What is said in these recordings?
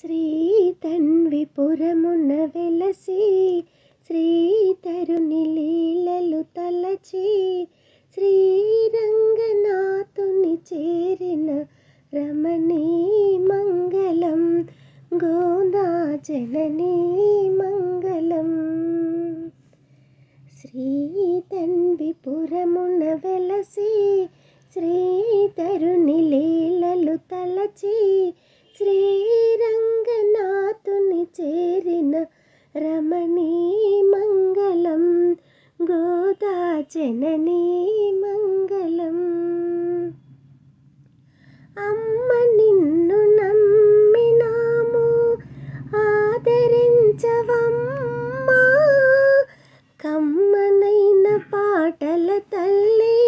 శ్రీ తన్విపురమున వెలసి శ్రీధరుని లీలలు తలచి శ్రీరంగనాథుని చేరిన రమణీ మంగళం గోదా జననీ మంగళం శ్రీ తన్విపురమున వెలసి శ్రీధరుని లీలలు తలచి శ్రీరంగనాథుని చేరిన రమణీ మంగళం గోదా జననీ మంగళం అమ్మ నిన్ను నమ్మినాము ఆదరించవమ్మా కమ్మనైన పాటల తల్లి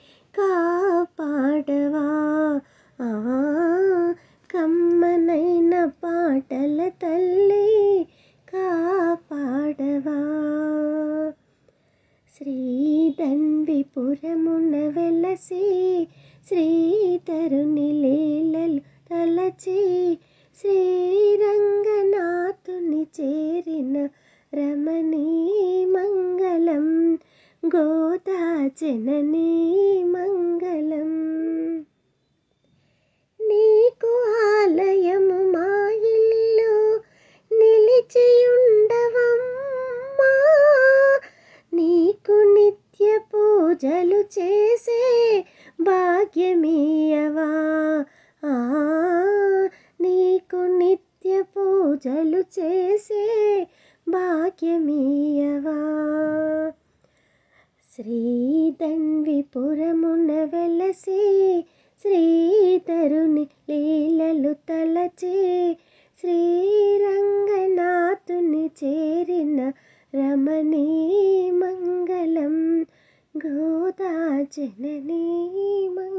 కాపాడవా ఆ, కమ్మనైన పాటల తల్లి కాపాడవా శ్రీధన్విపురమున వెలసి శ్రీధరుని లీలలు తలచి శ్రీరంగనాథుని చేరిన రమణీ మంగళం గోదా జననీ మంగళం నీకు ఆలయము మా ఇల్లు నిలిచియుండవమ్మా నీకు నిత్య పూజలు చేసే భాగ్యమీయవా ఆ, నీకు నిత్య పూజలు చేసే భాగ్యమీయవా శ్రీధన్విపురమున వెలసి శ్రీధరుని లీలలు తలచి శ్రీరంగనాథుని చేరిన రమణీ మంగళం గోదా జననీ మంగళం